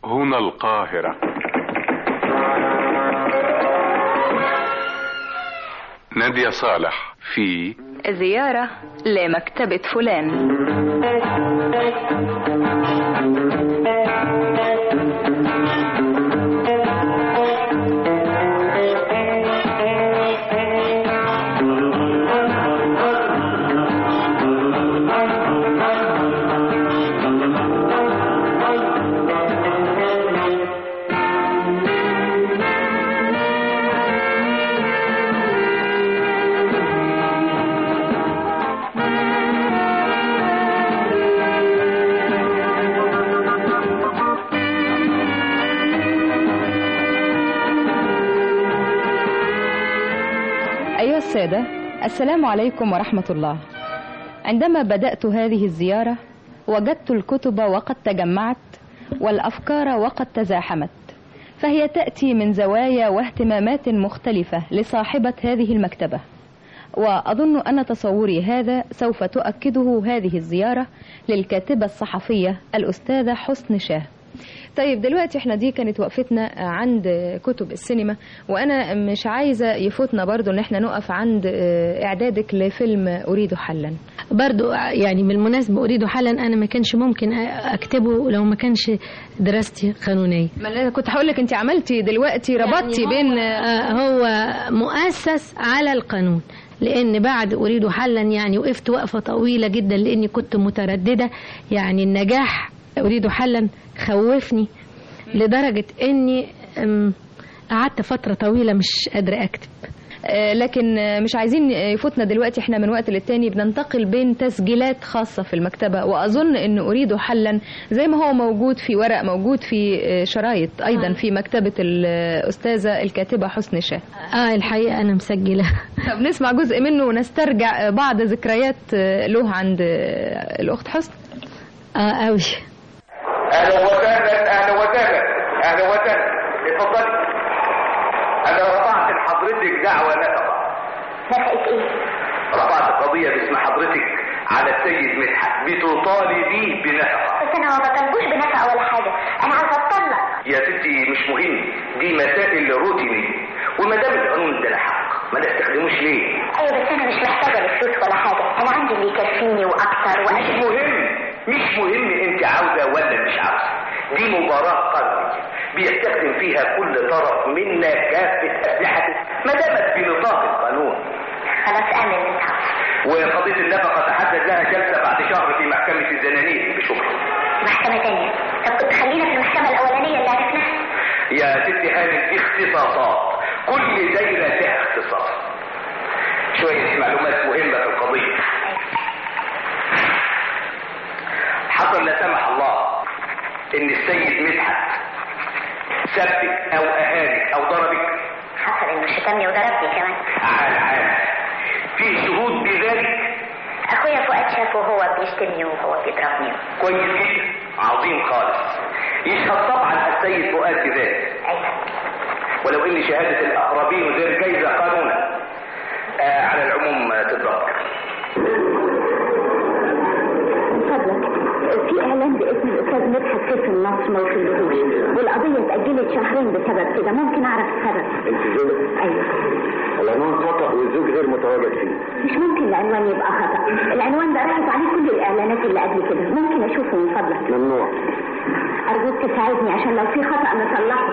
هنا القاهرة نادية صالح في زيارة لمكتبة فلان أيها السادة السلام عليكم ورحمة الله عندما بدأت هذه الزيارة وجدت الكتب وقد تجمعت والأفكار وقد تزاحمت فهي تأتي من زوايا واهتمامات مختلفة لصاحبة هذه المكتبة وأظن أن تصوري هذا سوف تؤكده هذه الزيارة للكاتبة الصحفية الأستاذة حسن شاه طيب دلوقتي احنا دي كانت وقفتنا عند كتب السينما وانا مش عايزه يفوتنا برضو ان احنا نقف عند اعدادك لفيلم اريد حلا برضو يعني بالمناسبة أريد حلا أنا ما كانش ممكن أكتبه لو ما كانش دراستي قانونية ما انا كنت هقول لك انت عملتي دلوقتي ربطتي يعني بين هو, هو مؤسس على القانون لأن بعد أريد حلا يعني وقفت وقفة طويلة جدا لأني كنت مترددة يعني النجاح أريد حلا خوفني لدرجة أني أم، قعدت فترة طويلة مش قادرة أكتب آه، لكن آه، مش عايزين يفوتنا دلوقتي احنا من وقت للتاني بننتقل بين تسجيلات خاصة في المكتبة وأظن أن أريد حلا زي ما هو موجود في ورق موجود في آه، شرايط أيضا في مكتبة الأستاذة الكاتبة حسن شاه آه الحقيقة أنا مسجلة طب نسمع جزء منه ونسترجع آه، بعض ذكريات آه، له عند آه، الأخت حسن آه أوي اهلا وسهلا اهلا وسهلا اهلا وسهلا اتفضلي انا رفعت لحضرتك دعوه نفقه نفقة ايه؟ رفعت قضيه باسم حضرتك على السيد مدحت بتطالبيه بنفقه بس انا ما بطلبوش بنفقة ولا حاجة انا عاوزة اتطلق يا ستي مش مهم دي مسائل روتينيه وما دام القانون ده له حق ما نستخدموش ليه ايوه بس انا مش محتاجة لفلوس ولا حاجة انا عندي اللي يكفيني واكتر مش واجل مهم مش مهم انت عاوزه ولا مش عاوزه دي مباراة قلبية بيستخدم فيها كل طرف منا كافة أسلحته ما دامت بنطاق القانون خلاص اعمل اللي انت عاوزه وقضية النفقة تحدد لها جلسة بعد شهر في محكمة الزنانين بشكر محكمة تانية طب كنت خلينا في المحكمة الاولانية اللي عرفناها يا ست هانم اختصاصات كل دايرة لها اختصاص شوية معلومات مهمة في القضية حصل لا سمح الله ان السيد مدحت سبك او اهانك او ضربك حصل انه شتمني وضربني كمان عال عال في شهود بذلك اخويا فؤاد شافه وهو بيشتمني وهو بيضربني كويس جدا عظيم خالص يشهد طبعا السيد فؤاد بذلك ايوه ولو ان شهادة الاقربين غير جايزة قانونا آه على العموم آه، تتضبط من فضلك في اعلان باسم الاستاذ مدحت سيف النصر ما وصلهوش والقضيه اتاجلت شهرين بسبب كده ممكن اعرف السبب انت زوجة ايوه العنوان خطأ والزوج غير متواجد فيه مش ممكن العنوان يبقى خطا العنوان ده راحت عليه كل الاعلانات اللي قبل كده ممكن اشوفه من فضلك ممنوع ارجوك تساعدني عشان لو في خطا نصلحه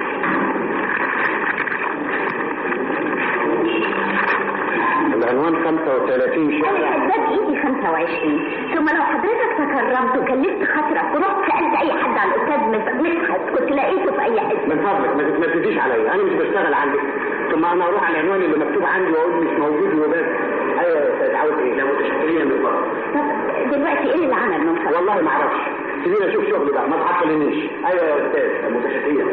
العنوان 35 انا شارع كاتبه بايدي 25 ثم لو حضرتك تكرمت وكلفت خاطرك ورحت سالت اي حد على الاستاذ مدحت كنت لقيته في اي حته من فضلك ما تتنفذيش عليا انا مش بشتغل عندك ثم انا اروح على العنوان اللي مكتوب عندي واقول مش موجود وبس ايوه يا استاذ عاوز ايه لو متشكرين من فضلك طب دلوقتي ايه اللي عمل من فضلك والله ما اعرفش سيبيني اشوف شغلي بقى ما تعطلنيش ايوه يا استاذ متشكرين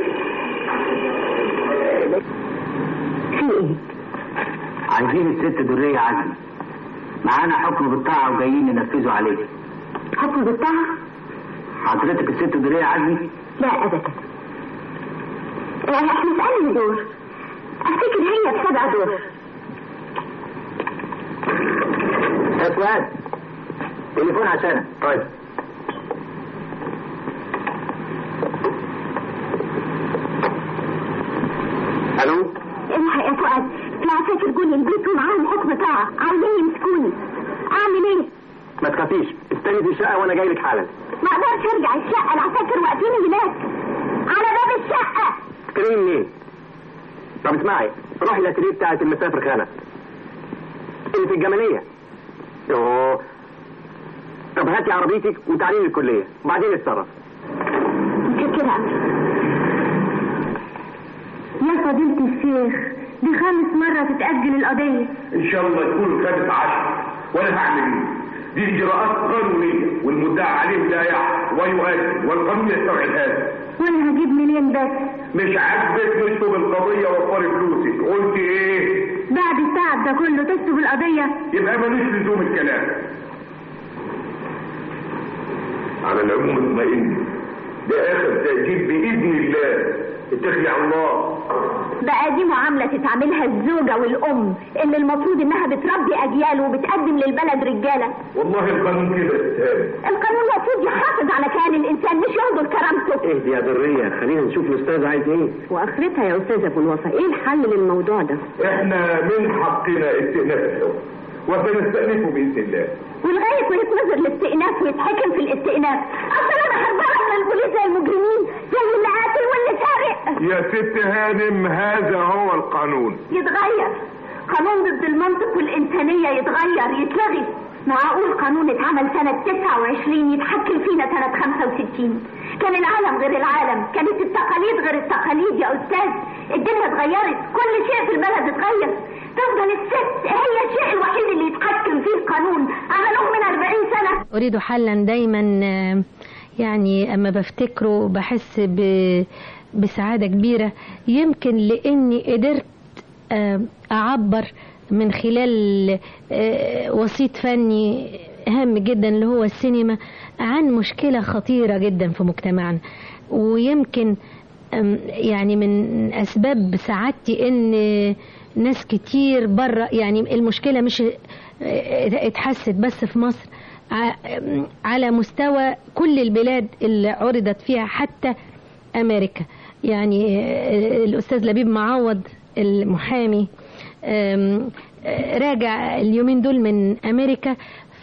في ايه عايزين الست درية عزمي معانا حكم بالطاعة وجايين ننفذه عليه حكم بالطاعه حضرتك الست درية عزمي لا ابدا يعني احنا في انهي دور افتكر هي في سبع دور يا فؤاد تليفون عشانك طيب الو الحق يا فؤاد في عساكر جولي البيت ومعاهم حكم طاعة عاوزين يمسكوني اعمل ايه؟ ما تخافيش استني في الشقه وانا جاي لك حالا ما اقدرش ارجع الشقة العساكر واقفين هناك على باب الشقة تكلمي منين طب اسمعي روحي الاتيليه بتاعت المسافر خانه اللي في الجماليه يوه طب هاتي عربيتك وتعالي لي الكليه بعدين اتصرف متشكرة أوي. يا فضيلة الشيخ دي خامس مرة تتأجل القضية ان شاء الله يكون خدت عشر وانا هعمل ايه دي اجراءات قانونيه والمدعى عليه لا يعرف ويؤدي والقانون يستوعب هذا وانا هجيب منين بس مش عاجبك نشطب القضيه وفري فلوسك قلت ايه بعد التعب ده كله تكتب القضية يبقى ملوش لزوم الكلام على العموم اطمئن ده اخر تأجيل باذن الله اتقي على الله بقى دي معاملة تتعاملها الزوجة والأم اللي المفروض إنها بتربي أجيال وبتقدم للبلد رجالة والله القانون كده استاذ القانون المفروض يحافظ على كيان الإنسان مش يهدر كرامته اهدي يا دريه خلينا نشوف الاستاذ عايز ايه وآخرتها يا أستاذ أبو الوفا إيه الحل للموضوع ده؟ احنا من حقنا استئناف الحكم وسنستأنفه بإذن الله ولغاية ما يتنظر الاستئناف ويتحكم في الاستئناف أصل أنا هربانة من البوليس زي المجرمين زي اللي قاتل واللي سارق يا ست هانم هذا هو القانون يتغير قانون ضد المنطق والإنسانية يتغير يتلغي معقول قانون اتعمل سنة 29 يتحكم فينا سنة 65 كان العالم غير العالم كانت التقاليد غير التقاليد يا أستاذ الدنيا اتغيرت كل شيء في البلد اتغير تفضل الست هي الشيء الوحيد اللي يتحكم فيه القانون عملوه من 40 سنة أريد حلا دايما آه، يعني أما بفتكره بحس ب- بسعادة كبيرة يمكن لأني قدرت آه، أعبر من خلال آه، وسيط فني هام جدا اللي هو السينما عن مشكلة خطيرة جدا في مجتمعنا ويمكن أم، يعني من أسباب سعادتي إن ناس كتير بره يعني المشكلة مش اه، اتحست بس في مصر ع- على مستوى كل البلاد اللي عرضت فيها حتى أمريكا يعني اه، الأستاذ لبيب معوض المحامي أم، اه، راجع اليومين دول من أمريكا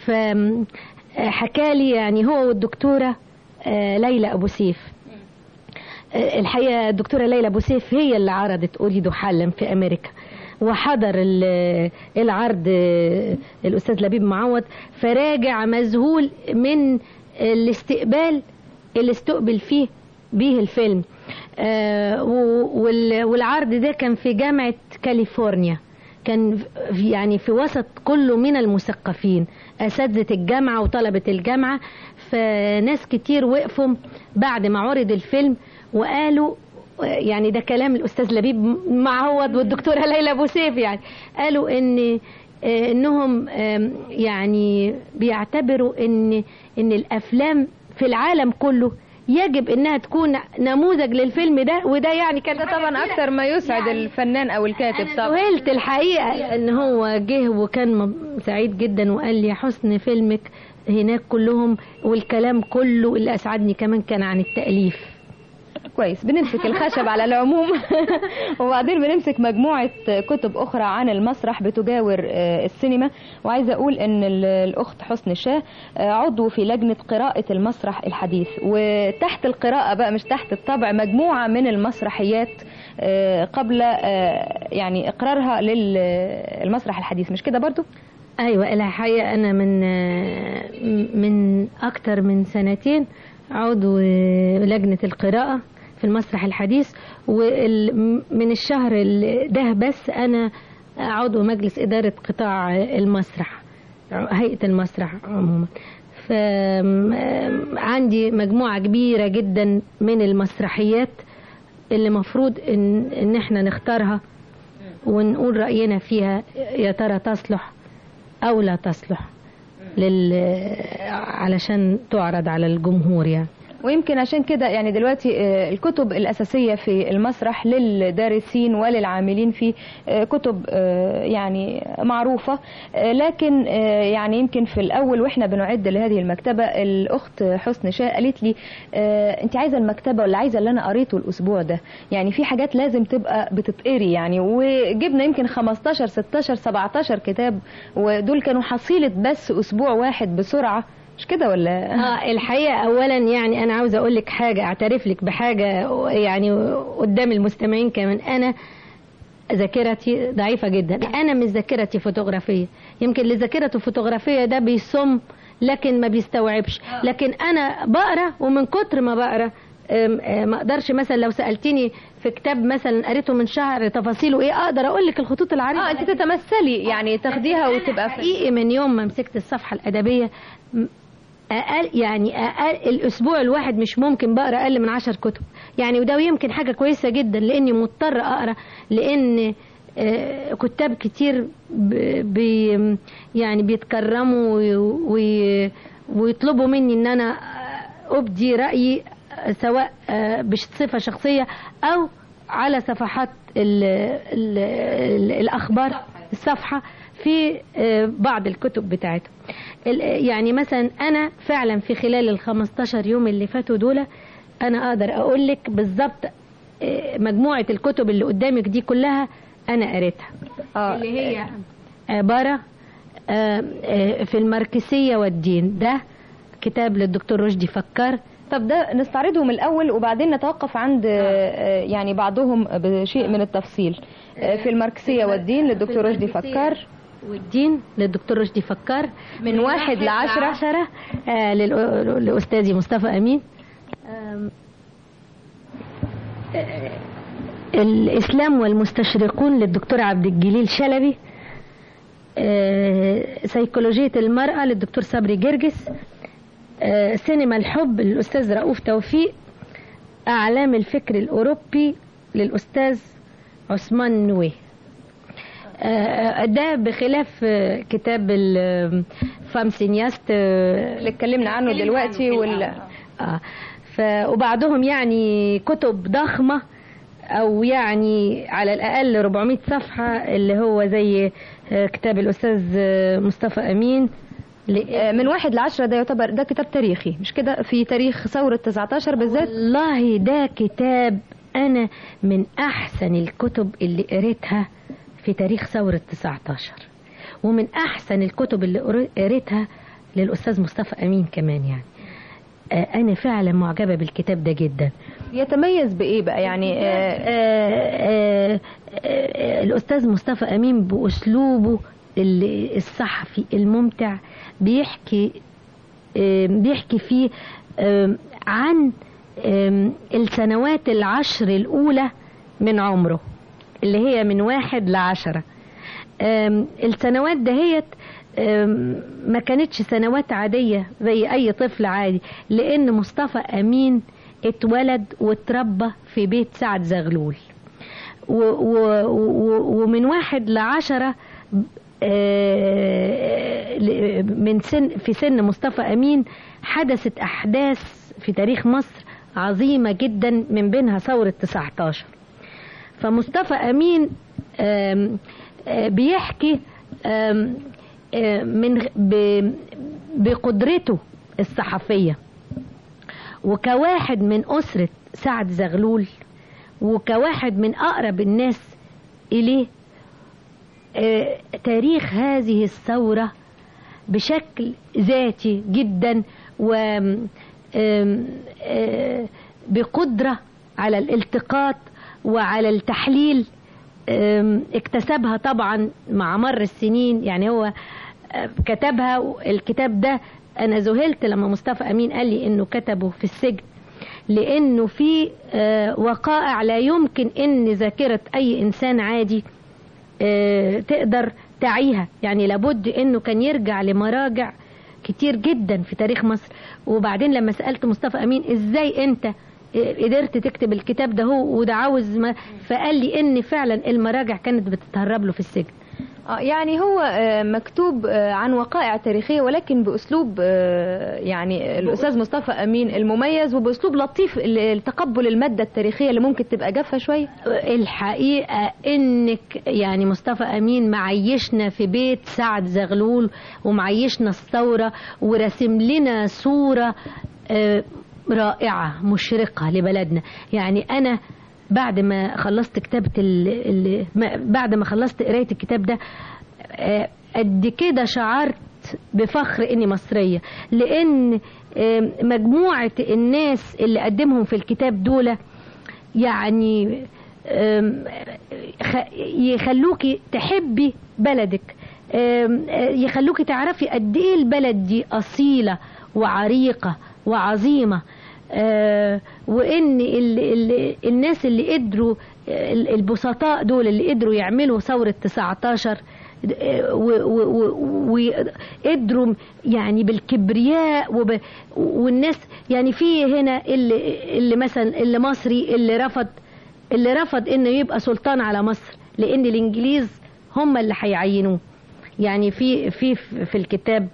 فحكالي يعني هو والدكتورة اه، ليلى أبو سيف الحقيقه الدكتوره ليلى ابو سيف هي اللي عرضت اريد حلا في امريكا وحضر ال- العرض الاستاذ لبيب معوض فراجع مذهول من الاستقبال اللي استقبل فيه به الفيلم آه، و- وال- والعرض ده كان في جامعه كاليفورنيا كان في- يعني في وسط كله من المثقفين اساتذه الجامعه وطلبه الجامعه فناس كتير وقفوا بعد ما عرض الفيلم وقالوا يعني ده كلام الاستاذ لبيب معوض والدكتوره ليلى ابو سيف يعني قالوا ان آه، انهم آم، يعني بيعتبروا ان ان الافلام في العالم كله يجب انها تكون نموذج للفيلم ده وده يعني كان ده طبعا اكتر ما يسعد الفنان او الكاتب طبعا سهلت الحقيقة ان هو جه وكان م- سعيد جدا وقال لي يا حسن فيلمك هناك كلهم والكلام كله اللي اسعدني كمان كان عن التأليف كويس بنمسك الخشب على العموم وبعدين بنمسك مجموعة كتب أخرى عن المسرح بتجاور آه، السينما وعايزة أقول أن ال- الأخت حسن شاه آه، عضو في لجنة قراءة المسرح الحديث وتحت القراءة بقى مش تحت الطبع مجموعة من المسرحيات آه، قبل آه، يعني إقرارها للمسرح الحديث مش كده برضو؟ ايوه الحقيقة انا من من اكتر من سنتين عضو لجنة القراءة في المسرح الحديث ومن الشهر ال- ده بس انا عضو مجلس ادارة قطاع المسرح هيئة المسرح عموما فعندي مجموعة كبيرة جدا من المسرحيات اللي مفروض ان, إن احنا نختارها ونقول رأينا فيها يا ترى تصلح أو لا تصلح لل... علشان تعرض على الجمهور يعني ويمكن عشان كده يعني دلوقتي آه، الكتب الأساسية في المسرح للدارسين وللعاملين فيه آه، كتب آه، يعني معروفة آه، لكن آه، يعني يمكن في الأول وإحنا بنعد لهذه المكتبة الأخت حسن شاه قالت لي آه، أنت عايزة المكتبة ولا عايزة اللي أنا قريته الأسبوع ده يعني في حاجات لازم تبقى بتتقري يعني وجبنا يمكن 15 16 17 كتاب ودول كانوا حصيلة بس أسبوع واحد بسرعة مش كده ولا اه الحقيقه اولا يعني انا عاوزه اقول لك حاجه اعترف لك بحاجه يعني قدام المستمعين كمان انا ذاكرتي ضعيفه جدا انا مش ذاكرتي فوتوغرافيه يمكن اللي ذاكرته فوتوغرافيه ده بيصم لكن ما بيستوعبش لكن انا بقرا ومن كتر ما بقرا أم، أم، ما اقدرش مثلا لو سالتني في كتاب مثلا قريته من شهر تفاصيله ايه اقدر اقول لك الخطوط العريضه اه انت تتمثلي يعني تاخديها وتبقى في حقيقي من يوم ما مسكت الصفحه الادبيه م- اقل يعني اقل الاسبوع الواحد مش ممكن بقرا اقل من عشر كتب يعني وده يمكن حاجه كويسه جدا لاني مضطر اقرا لان آه، كتاب كتير ب- بي يعني بيتكرموا وي- وي- ويطلبوا مني ان انا آه، ابدي رايي آه، سواء آه، بصفه شخصيه او على صفحات ال ال ال الاخبار الصفحه في آه، بعض الكتب بتاعتهم ال- يعني مثلا انا فعلا في خلال ال 15 يوم اللي فاتوا دول انا اقدر اقول لك بالظبط آه، مجموعه الكتب اللي قدامك دي كلها انا قريتها اه اللي هي عباره آه، آه، في الماركسيه والدين ده كتاب للدكتور رشدي فكر طب ده نستعرضه من الأول وبعدين نتوقف عند آه، يعني بعضهم بشيء من التفصيل آه، في الماركسية والدين للدكتور رشدي فكر والدين للدكتور رشدي فكر من واحد لعشرة عشرة آه للأ- لأستاذي مصطفى أمين آم، آه، الإسلام والمستشرقون للدكتور عبد الجليل شلبي آه، سيكولوجية المرأة للدكتور صبري جرجس آه، سينما الحب للأستاذ رؤوف توفيق أعلام الفكر الأوروبي للأستاذ عثمان نويه آه، ده بخلاف آه، كتاب الفام سينياست اللي اتكلمنا عنه دلوقتي وال آه ف وبعضهم يعني كتب ضخمة أو يعني على الأقل 400 صفحة اللي هو زي آه، كتاب الأستاذ آه، مصطفى أمين ل- آه، من واحد لعشرة ده يعتبر ده كتاب تاريخي مش كده في تاريخ ثورة 19 بالذات والله ده كتاب أنا من أحسن الكتب اللي قريتها في تاريخ ثورة 19 ومن أحسن الكتب اللي قري- قريتها للأستاذ مصطفى أمين كمان يعني آه، أنا فعلا معجبة بالكتاب ده جدا يتميز بإيه بقى يعني آه، آه، آه، آه، الأستاذ مصطفى أمين بأسلوبه ال- الصحفي الممتع بيحكي آه، بيحكي فيه آه، عن آه، السنوات العشر الأولى من عمره اللي هي من واحد لعشرة آم، السنوات دهيت آم، ما كانتش سنوات عادية زي أي طفل عادي لأن مصطفى أمين اتولد واتربى في بيت سعد زغلول و و و ومن واحد لعشرة آه، ل- من سن في سن مصطفى أمين حدثت أحداث في تاريخ مصر عظيمة جدا من بينها ثورة 19 فمصطفى أمين آم، آه، بيحكي آم، آه، من غ- ب- بقدرته الصحفية وكواحد من أسرة سعد زغلول وكواحد من أقرب الناس إليه آه، تاريخ هذه الثورة بشكل ذاتي جدا و آم، آه، بقدرة على الالتقاط وعلى التحليل آم، اكتسبها طبعا مع مر السنين يعني هو آه، كتبها الكتاب ده انا ذهلت لما مصطفى امين قال لي انه كتبه في السجن لانه في آه، وقائع لا يمكن ان ذاكره اي انسان عادي آه، تقدر تعيها يعني لابد انه كان يرجع لمراجع كتير جدا في تاريخ مصر وبعدين لما سألت مصطفى أمين ازاي انت آه، قدرت تكتب الكتاب ده هو وده عاوز ما فقال لي ان فعلا المراجع كانت بتتهرب له في السجن آه، يعني هو آه، مكتوب آه، عن وقائع تاريخية ولكن بأسلوب آه، يعني الأستاذ مصطفى أمين المميز وبأسلوب لطيف ل- لتقبل المادة التاريخية اللي ممكن تبقى جافة شوية الحقيقة انك يعني مصطفى امين معيشنا في بيت سعد زغلول ومعيشنا الثورة ورسم لنا صورة آه، رائعة مشرقة لبلدنا يعني انا بعد ما خلصت كتابة ال... ال... ما- بعد ما خلصت قراية الكتاب ده آه، قد كده شعرت بفخر اني مصرية لان آه، مجموعة الناس اللي قدمهم في الكتاب دول يعني أم، خ- يخلوكي تحبي بلدك أم، يخلوكي تعرفي قد ايه البلد دي اصيله وعريقه وعظيمه أه، وان ال ال الناس اللي قدروا ال- البسطاء دول اللي قدروا يعملوا ثوره 19 أه، و- و- و- وقدروا يعني بالكبرياء وب والناس يعني في هنا اللي اللي مثلا اللي مصري اللي رفض اللي رفض انه يبقى سلطان على مصر لان الانجليز هم اللي هيعينوه يعني في في في الكتاب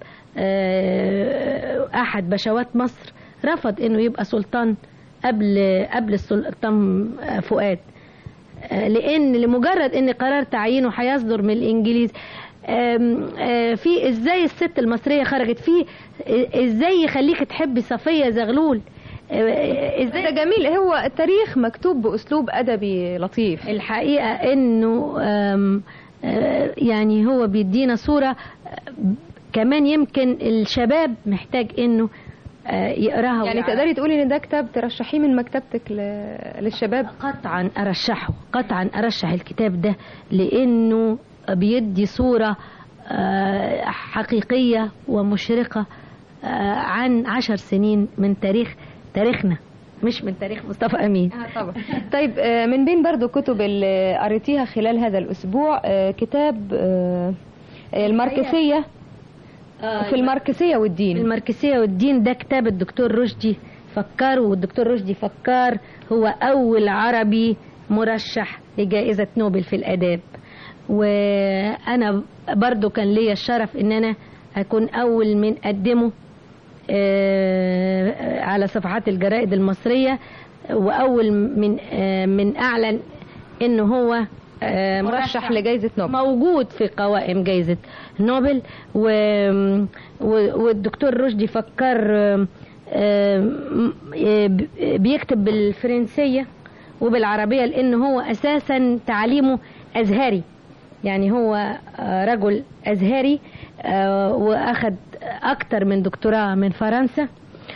آه، احد بشوات مصر رفض انه يبقى سلطان قبل قبل السلطان فؤاد آه، لان لمجرد ان قرار تعيينه هيصدر من الانجليز آم، آه، في ازاي الست المصريه خرجت في ازاي يخليك تحبي صفيه زغلول آه، ازاي ده جميل هو التاريخ مكتوب بأسلوب أدبي لطيف الحقيقة انه آم، آه، يعني هو بيدينا صورة آه، كمان يمكن الشباب محتاج انه آه، يقراها يعني ويعرف. تقدري تقولي ان ده كتاب ترشحيه من مكتبتك ل- للشباب قطعا ارشحه قطعا ارشح الكتاب ده لانه بيدي صورة آه، حقيقية ومشرقة آه، عن عشر سنين من تاريخ تاريخنا مش من تاريخ مصطفى امين طبعا طيب آه، من بين برضو كتب اللي قريتيها خلال هذا الأسبوع آه، كتاب آه، الماركسية في الماركسية والدين الماركسية والدين ده كتاب الدكتور رشدي فكار والدكتور رشدي فكار هو أول عربي مرشح لجائزة نوبل في الآداب وأنا برضو كان ليا الشرف إن أنا هكون أول من قدمه آه، على صفحات الجرائد المصرية وأول من آه، من أعلن إنه هو آه، مرشح لجائزة نوبل موجود في قوائم جائزة نوبل و... و... والدكتور رشدي فكر آم، آم، آم، بيكتب بالفرنسية وبالعربية لأن هو أساسا تعليمه أزهري يعني هو آه، رجل أزهري آه، وأخذ أكتر من دكتوراه من فرنسا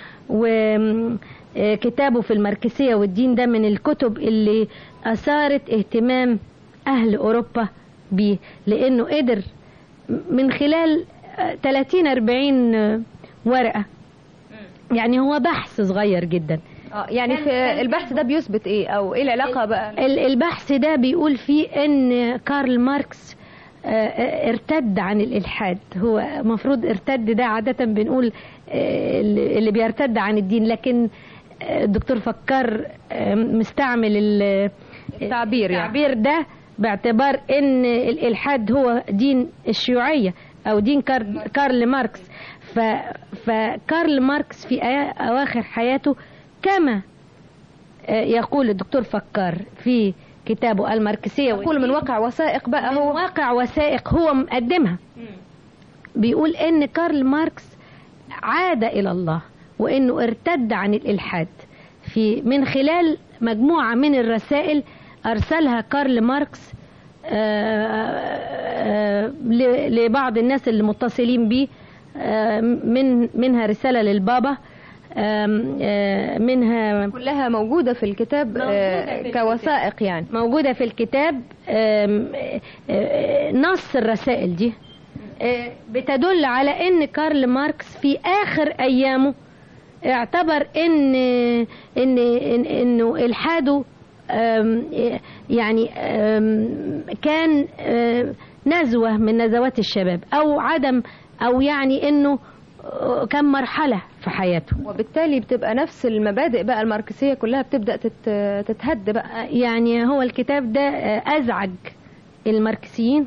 وكتابه في الماركسية والدين ده من الكتب اللي أثارت اهتمام أهل أوروبا بيه لأنه قدر من خلال 30 40 ورقة يعني هو بحث صغير جدا آه، يعني في البحث ده بيثبت ايه او ايه العلاقة بقى ال- البحث ده بيقول فيه ان كارل ماركس آه، آه، ارتد عن الالحاد هو مفروض ارتد ده عادة بنقول آه، اللي اللي بيرتد عن الدين لكن آه، الدكتور فكر آه، مستعمل ال- التعبير يعني. التعبير ده باعتبار ان الالحاد هو دين الشيوعية او دين كار- كارل ماركس ف فكارل ماركس في أيا- اواخر حياته كما آه، يقول الدكتور فكار في كتابه الماركسية يقول من واقع وثائق بقى هو هو واقع وثائق هو مقدمها بيقول ان كارل ماركس عاد الى الله وانه ارتد عن الالحاد في من خلال مجموعه من الرسائل ارسلها كارل ماركس آه، آه، ل- لبعض الناس اللي متصلين بيه آه، من منها رساله للبابا آم، آه، منها كلها موجودة في الكتاب آه، كوثائق يعني موجودة في الكتاب آم، آه، آه، نص الرسائل دي آه، بتدل على ان كارل ماركس في اخر ايامه اعتبر ان ان إن انه الحاده آم، آه، يعني آم، كان آه، نزوة من نزوات الشباب او عدم او يعني انه آه، كان مرحلة في حياته وبالتالي بتبقى نفس المبادئ بقى الماركسية كلها بتبدأ تت- تتهد بقى يعني هو الكتاب ده آه، أزعج الماركسيين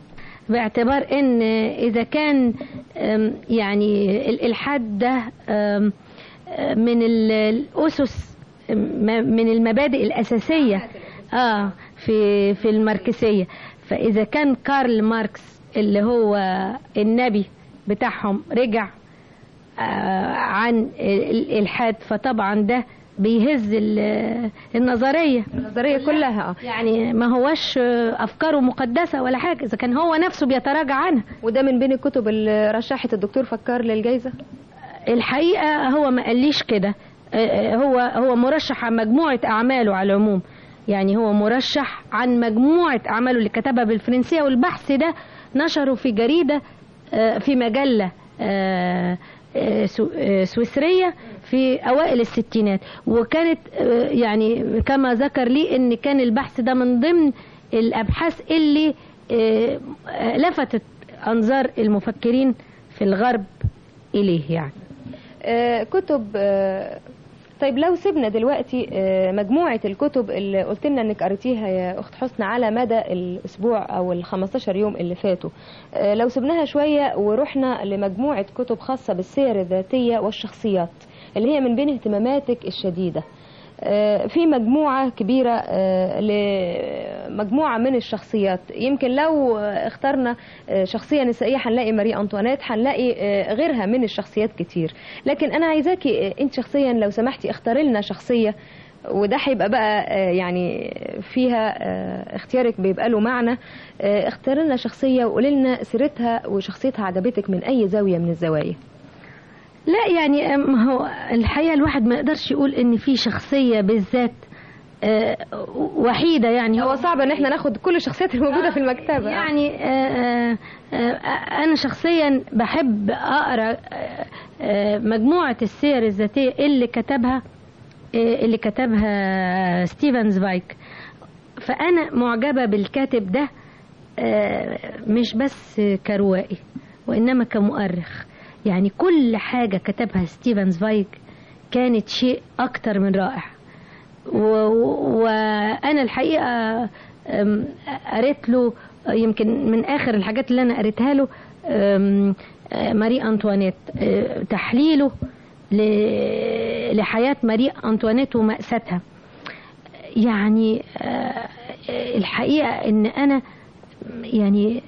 باعتبار ان اذا كان أم، يعني الالحاد ده أم، أم، من ال- الاسس م- من المبادئ الاساسيه اه في في الماركسيه فاذا كان كارل ماركس اللي هو النبي بتاعهم رجع آه، عن الالحاد فطبعا ده بيهز ال- النظريه النظريه كلها اه يعني ما هوش آه، افكاره مقدسه ولا حاجه اذا كان هو نفسه بيتراجع عنها وده من بين الكتب اللي رشحت الدكتور فكار للجائزه الحقيقه هو ما قاليش كده آه، آه، هو هو مرشح عن مجموعه اعماله على العموم يعني هو مرشح عن مجموعه اعماله اللي كتبها بالفرنسيه والبحث ده نشره في جريده آه، في مجله آه، آه، سو- آه، سويسريه في اوائل الستينات وكانت آه، يعني كما ذكر لي ان كان البحث ده من ضمن الابحاث اللي آه، آه، لفتت انظار المفكرين في الغرب اليه يعني آه، كتب آه، طيب لو سيبنا دلوقتي آه، مجموعة الكتب اللي قلت لنا انك قريتيها يا اخت حسنى على مدى الاسبوع او ال 15 يوم اللي فاتوا آه، لو سيبناها شوية ورحنا لمجموعة كتب خاصة بالسير الذاتية والشخصيات اللي هي من بين اهتماماتك الشديدة آه، في مجموعة كبيرة آه، لمجموعة من الشخصيات يمكن لو آه، اخترنا آه، شخصية نسائية هنلاقي ماري أنطوانيت هنلاقي آه، غيرها من الشخصيات كتير لكن أنا عايزاكي آه، أنت شخصيا لو سمحتي اختاري لنا شخصية وده هيبقى بقى آه، يعني فيها آه، اختيارك بيبقى له معنى آه، اختاري لنا شخصية وقولي لنا سيرتها وشخصيتها عجبتك من أي زاوية من الزوايا لا يعني أم، هو الحقيقه الواحد ما يقدرش يقول ان في شخصيه بالذات آه، وحيده يعني هو صعب ان احنا ناخد كل الشخصيات الموجودة في المكتبة يعني آه، آه، آه، انا شخصيا بحب اقرا آه، آه، مجموعه السير الذاتيه اللي كتبها آه، اللي كتبها ستيفن زفايك فانا معجبه بالكاتب ده آه، مش بس كروائي وانما كمؤرخ يعني كل حاجه كتبها ستيفن زفايك كانت شيء اكتر من رائع و- وانا الحقيقه أم، قريت له يمكن من اخر الحاجات اللي انا قريتها له أم، آه، ماري انطوانيت آه، تحليله ل- لحياه ماري انطوانيت ومأساتها يعني آه، الحقيقه ان انا يعني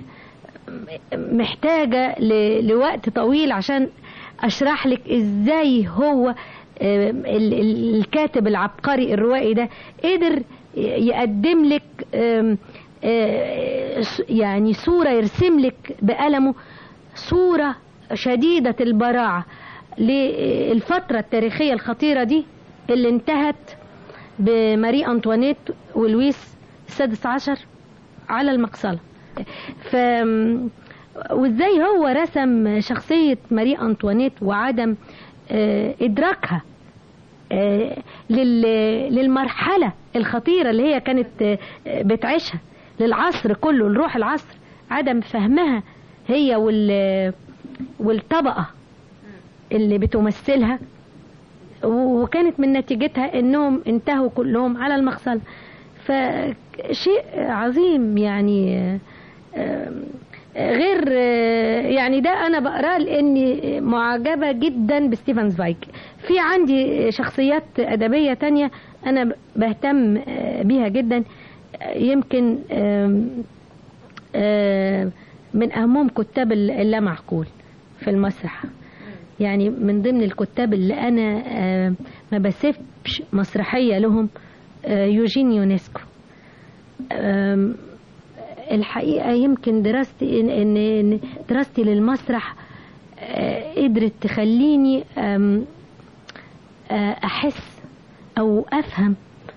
محتاجة ل- لوقت طويل عشان أشرح لك إزاي هو آه، ال- ال- الكاتب العبقري الروائي ده قدر يقدم لك آم، آه، س- يعني صورة يرسم لك بقلمه صورة شديدة البراعة للفترة التاريخية الخطيرة دي اللي انتهت بماري أنطوانيت ولويس السادس عشر على المقصلة ف وازاي هو رسم شخصية ماري أنطوانيت وعدم آه، إدراكها آه، لل- للمرحلة الخطيرة اللي هي كانت آه، بتعيشها للعصر كله لروح العصر عدم فهمها هي وال والطبقة اللي بتمثلها وكانت من نتيجتها انهم انتهوا كلهم على المغسلة فشيء عظيم يعني آه، غير آه، يعني ده انا بقراه لاني معجبه جدا بستيفن زفايك في عندي شخصيات ادبيه تانية انا بهتم آه، بيها جدا آه، يمكن آم، آه، من اهمهم كتاب اللامعقول في المسرح يعني من ضمن الكتاب اللي انا آه، ما بسيبش مسرحيه لهم آه، يوجين يونسكو آم، الحقيقه يمكن دراستي إن- ان إن دراستي للمسرح آه، قدرت تخليني آم، آه، احس او افهم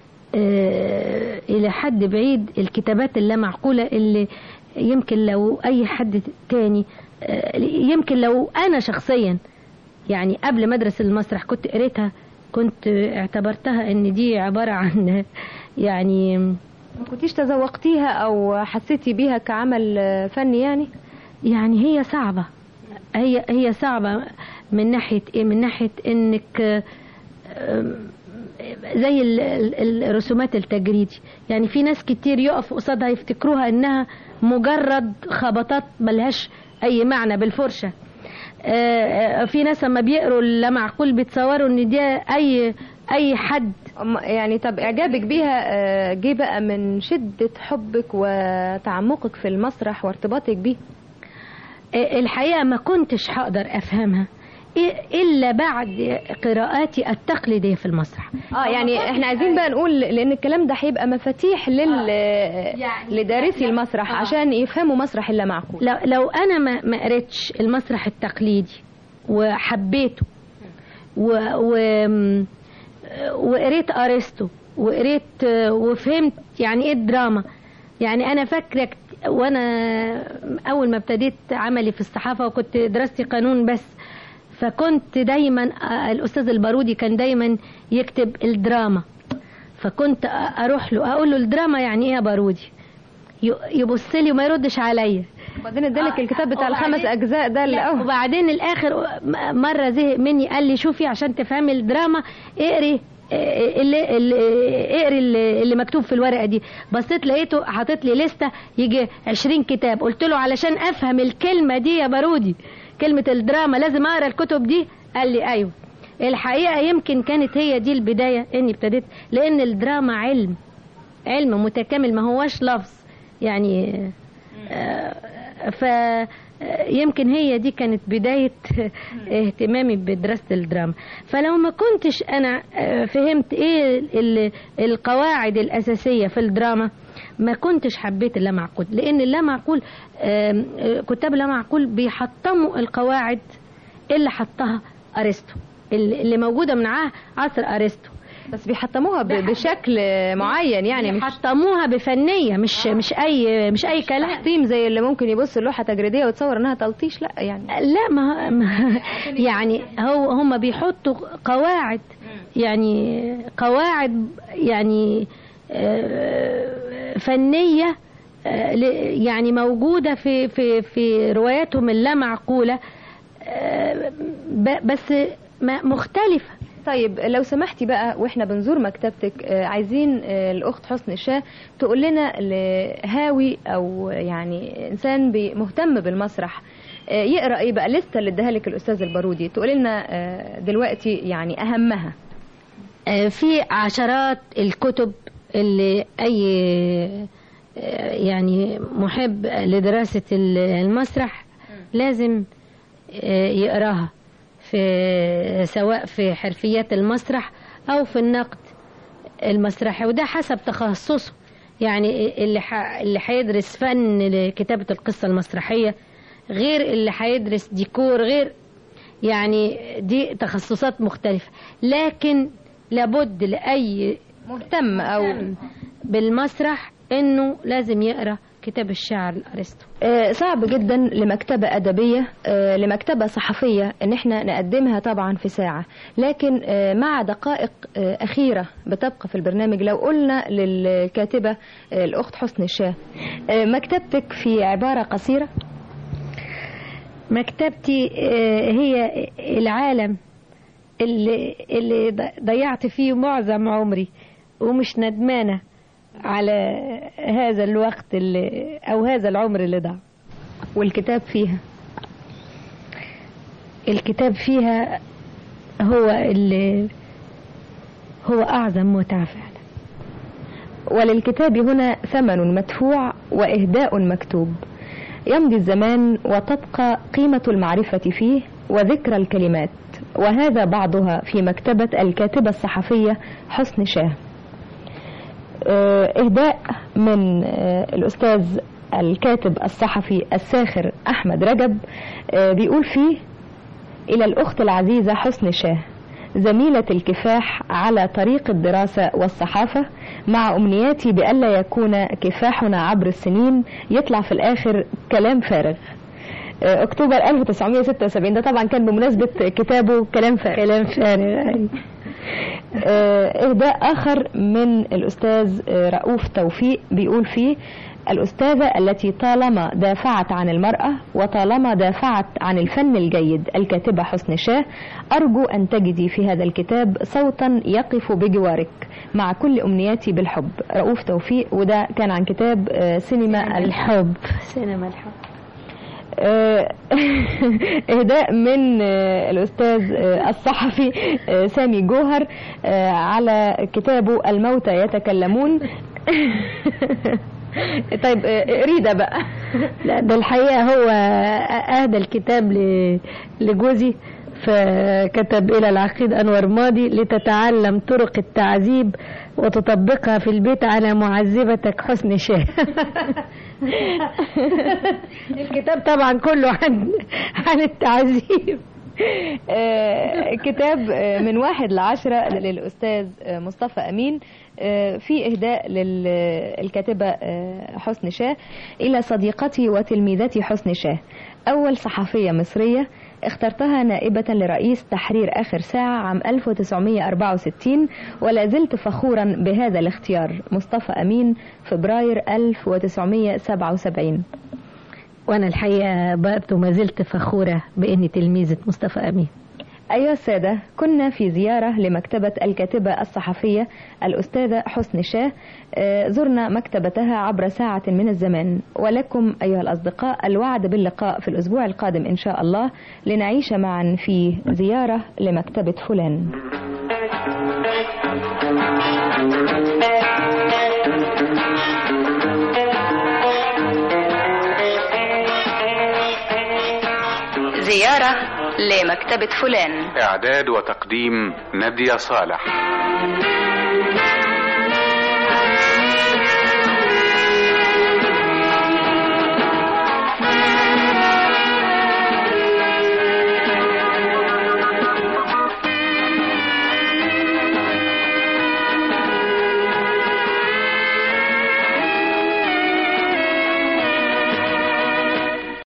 آه، الى حد بعيد الكتابات اللامعقوله اللي يمكن لو اي حد تاني آه، يمكن لو انا شخصيا يعني قبل ما ادرس المسرح كنت قريتها كنت اعتبرتها ان دي عباره عن يعني ما كنتيش تذوقتيها او حسيتي بيها كعمل آه، فني يعني يعني هي صعبة هي هي صعبة من ناحية ايه من ناحية انك آم، زي ال- ال- الرسومات التجريدي يعني في ناس كتير يقف قصادها يفتكروها انها مجرد خبطات ملهاش اي معنى بالفرشه آه، آه، في ناس لما بيقروا اللامعقول بيتصوروا ان دي اي اي حد أم- يعني طب اعجابك بيها آه، جه بقى من شدة حبك وتعمقك في المسرح وارتباطك بيه آه، الحقيقه ما كنتش هقدر افهمها إيه- الا بعد قراءاتي التقليديه في المسرح اه يعني احنا عايزين بقى نقول لان الكلام ده هيبقى مفاتيح لل لدارسي المسرح عشان يفهموا مسرح اللامعقول لو, لو انا ما ما قريتش المسرح التقليدي وحبيته و, و وقريت ارسطو وقريت وفهمت يعني ايه الدراما يعني انا فاكره كت- وانا اول ما ابتديت عملي في الصحافه وكنت دراستي قانون بس فكنت دايما آه، الاستاذ البارودي كان دايما يكتب الدراما فكنت أ- اروح له اقول له الدراما يعني ايه يا بارودي ي- يبص لي وما يردش عليا وبعدين ادالك الكتاب بتاع الخمس اجزاء ده اللي لا أول. وبعدين الاخر م- مره زهق مني قال لي شوفي عشان تفهمي الدراما اقري آه، اللي اللي اقري اللي اللي مكتوب في الورقه دي بصيت لقيته حاطط لي لسته يجي 20 كتاب قلت له علشان افهم الكلمه دي يا بارودي كلمه الدراما لازم اقرا الكتب دي قال لي ايوه الحقيقه يمكن كانت هي دي البدايه اني ابتديت لان الدراما علم علم متكامل ما هوش لفظ يعني آه، ف يمكن هي دي كانت بداية اهتمامي بدراسة الدراما فلو ما كنتش أنا آه، فهمت إيه ال- القواعد الأساسية في الدراما ما كنتش حبيت اللامعقول لأن اللامعقول آم، آه، كتاب اللامعقول بيحطموا القواعد اللي حطها أرسطو اللي اللي موجودة من ع- عصر أرسطو بس بيحطموها ب- بشكل معين يعني مش حطموها بفنية مش مش أي مش أي كلام تحطيم زي اللي ممكن يبص اللوحة تجريدية ويتصور انها تلطيش لا يعني لا ما, ما يعني هو هم بيحطوا قواعد يعني قواعد يعني آه، فنية آه، ل- يعني موجودة في في في رواياتهم اللامعقولة آه، ب- بس ما- مختلفة طيب لو سمحتي بقى واحنا بنزور مكتبتك آه، عايزين آه، الاخت حسن الشاه تقول لنا لهاوي او يعني انسان بي- مهتم بالمسرح آه، يقرا ايه بقى لسه اللي اداها لك الاستاذ البارودي تقول لنا آه، دلوقتي يعني اهمها آه، في عشرات الكتب اللي اي آه، يعني محب لدراسة ال- المسرح لازم آه، يقراها في سواء في حرفيات المسرح او في النقد المسرحي وده حسب تخصصه يعني اللي ح... اللي هيدرس فن لكتابة القصة المسرحية غير اللي هيدرس ديكور غير يعني دي تخصصات مختلفة لكن لابد لأي مهتم او بالمسرح انه لازم يقرا كتاب الشعر لارسطو آه، صعب جدا لمكتبة أدبية آه، لمكتبة صحفية إن احنا نقدمها طبعا في ساعة لكن آه، مع دقائق آه، أخيرة بتبقى في البرنامج لو قلنا للكاتبة آه، الأخت حسن الشاه آه، مكتبتك في عبارة قصيرة مكتبتي آه، هي العالم اللي اللي ض- ضيعت فيه معظم عمري ومش ندمانة على هذا الوقت اللي او هذا العمر اللي ضاع والكتاب فيها الكتاب فيها هو اللي هو اعظم متعة فعلا وللكتاب هنا ثمن مدفوع وإهداء مكتوب يمضي الزمان وتبقى قيمة المعرفة فيه وذكر الكلمات وهذا بعضها في مكتبة الكاتبة الصحفية حسن شاه آه، إهداء من آه، الأستاذ الكاتب الصحفي الساخر أحمد رجب آه، بيقول فيه إلى الأخت العزيزة حسن شاه زميلة الكفاح على طريق الدراسة والصحافة مع أمنياتي بألا يكون كفاحنا عبر السنين يطلع في الآخر كلام فارغ آه، أكتوبر 1976 ده طبعا كان بمناسبة كتابه كلام فارغ كلام فارغ آه، إهداء آخر من الأستاذ آه، رؤوف توفيق بيقول فيه الأستاذة التي طالما دافعت عن المرأة وطالما دافعت عن الفن الجيد الكاتبة حسن شاه أرجو أن تجدي في هذا الكتاب صوتا يقف بجوارك مع كل أمنياتي بالحب رؤوف توفيق وده كان عن كتاب آه، سينما الحب سينما الحب آه، إهداء من آه، الأستاذ آه، الصحفي آه، سامي جوهر آه، على كتابه الموتى يتكلمون طيب آه، ريدة بقى لا ده الحقيقة هو أهدى الكتاب ل- لجوزي فكتب إلى العقيد أنور ماضي لتتعلم طرق التعذيب وتطبقها في البيت على معذبتك حسن شاه الكتاب طبعا كله عن عن التعذيب آه، كتاب آه، من واحد لعشرة للأستاذ آه، مصطفى أمين آه، في إهداء للكاتبة حسن شاه إلى صديقتي وتلميذتي حسن شاه أول صحفية مصرية اخترتها نائبة لرئيس تحرير آخر ساعة عام 1964 ولا زلت فخورا بهذا الاختيار مصطفى أمين فبراير 1977 وأنا الحقيقة برضه ما زلت فخورة بإني تلميذة مصطفى أمين أيها السادة كنا في زيارة لمكتبة الكاتبة الصحفية الأستاذة حسن شاه آه، زرنا مكتبتها عبر ساعة من الزمان ولكم أيها الأصدقاء الوعد باللقاء في الأسبوع القادم إن شاء الله لنعيش معا في زيارة لمكتبة فلان زيارة لمكتبة فلان إعداد وتقديم نادية صالح